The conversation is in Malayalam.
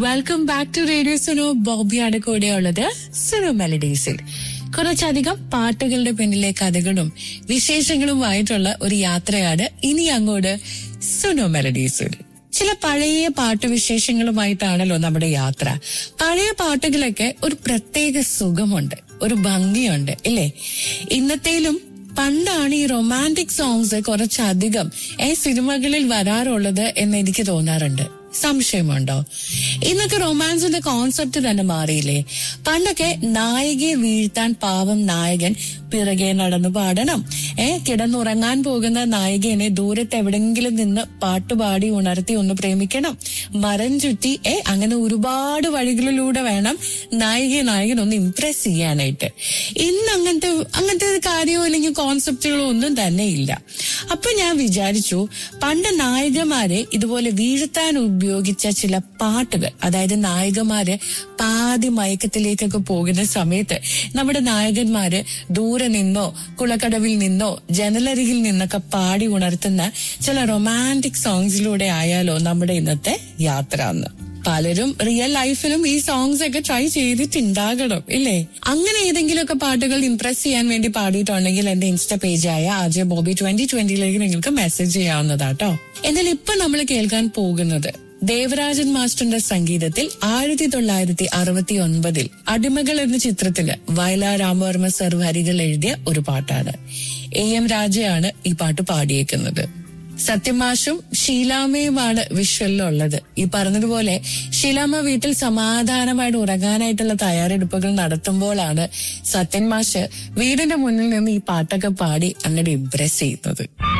welcome back to radio Sunu ബോബിയാണ് കൂടെയുള്ളത് സുനു മെലഡീസിൽ കുറച്ചധികം പാട്ടുകളുടെ പിന്നിലെ കഥകളും വിശേഷങ്ങളുമായിട്ടുള്ള ഒരു യാത്രയാണ് ഇനി അങ്ങോട്ട് സുനു മെലഡീസിൽ ചില പഴയ പാട്ടുവിശേഷങ്ങളുമായിട്ടാണല്ലോ നമ്മുടെ യാത്ര പഴയ പാട്ടുകളൊക്കെ ഒരു പ്രത്യേക സുഖമുണ്ട് ഒരു ഭംഗിയുണ്ട് ഇല്ലേ ഇന്നത്തേലും പണ്ടാണ് ഈ റൊമാൻറ്റിക് സോങ്സ് കുറച്ചധികം ഈ സിനിമകളിൽ വരാറുള്ളത് എന്ന് എനിക്ക് തോന്നാറുണ്ട് സംശയമുണ്ടോ ഇന്നൊക്കെ റൊമാൻസിന്റെ കോൺസെപ്റ്റ് തന്നെ മാറിയില്ലേ പണ്ടൊക്കെ നായികയെ വീഴ്ത്താൻ പാവം നായകൻ പിറകെ നടന്നു പാടണം ഏ കിടന്നുറങ്ങാൻ പോകുന്ന നായികനെ ദൂരത്ത് എവിടെങ്കിലും നിന്ന് പാട്ടുപാടി ഉണർത്തി ഒന്ന് പ്രേമിക്കണം മരം ചുറ്റി ഏ അങ്ങനെ ഒരുപാട് വഴികളിലൂടെ വേണം നായികയെ നായകൻ ഒന്ന് ഇംപ്രസ് ചെയ്യാനായിട്ട് ഇന്ന് അങ്ങനത്തെ അങ്ങനത്തെ കാര്യമോ അല്ലെങ്കിൽ കോൺസെപ്റ്റുകളോ ഒന്നും തന്നെ ഇല്ല അപ്പൊ ഞാൻ വിചാരിച്ചു പണ്ട് നായികമാരെ ഇതുപോലെ വീഴ്ത്താൻ ഉപയോഗിച്ച ചില പാട്ടുകൾ അതായത് നായികമാര് പാതി മയക്കത്തിലേക്കൊക്കെ പോകുന്ന സമയത്ത് നമ്മുടെ നായകന്മാര് ദൂരെ നിന്നോ കുളക്കടവിൽ നിന്നോ ജനലരികിൽ നിന്നൊക്കെ പാടി ഉണർത്തുന്ന ചില റൊമാൻറ്റിക് സോങ്സിലൂടെ ആയാലോ നമ്മുടെ ഇന്നത്തെ യാത്ര എന്ന് പലരും റിയൽ ലൈഫിലും ഈ സോങ്സ് ഒക്കെ ട്രൈ ചെയ്തിട്ടുണ്ടാകണം ഇല്ലേ അങ്ങനെ ഏതെങ്കിലുമൊക്കെ പാട്ടുകൾ ഇംപ്രസ് ചെയ്യാൻ വേണ്ടി പാടിയിട്ടുണ്ടെങ്കിൽ എന്റെ ഇൻസ്റ്റ പേജായ ആജെ ബോബി ട്വന്റി ട്വന്റിയിലേക്ക് നിങ്ങൾക്ക് മെസ്സേജ് ചെയ്യാവുന്നതാട്ടോ എന്നാൽ ഇപ്പൊ നമ്മൾ കേൾക്കാൻ പോകുന്നത് ദേവരാജൻ മാസ്റ്ററിന്റെ സംഗീതത്തിൽ ആയിരത്തി തൊള്ളായിരത്തി അറുപത്തി ഒൻപതിൽ അടിമകൾ എന്ന ചിത്രത്തില് വയലാർ രാമവർമ്മ സർ വരികൾ എഴുതിയ ഒരു പാട്ടാണ് എ എം രാജയാണ് ഈ പാട്ട് പാടിയേക്കുന്നത് സത്യമാഷും ഷീലാമ്മയുമാണ് വിഷ്വലിലുള്ളത് ഈ പറഞ്ഞതുപോലെ ഷീലാമ്മ വീട്ടിൽ സമാധാനമായിട്ട് ഉറങ്ങാനായിട്ടുള്ള തയ്യാറെടുപ്പുകൾ നടത്തുമ്പോഴാണ് സത്യൻ മാഷ് വീടിന്റെ മുന്നിൽ നിന്ന് ഈ പാട്ടൊക്കെ പാടി അങ്ങോട്ട് ഇംപ്രസ് ചെയ്യുന്നത്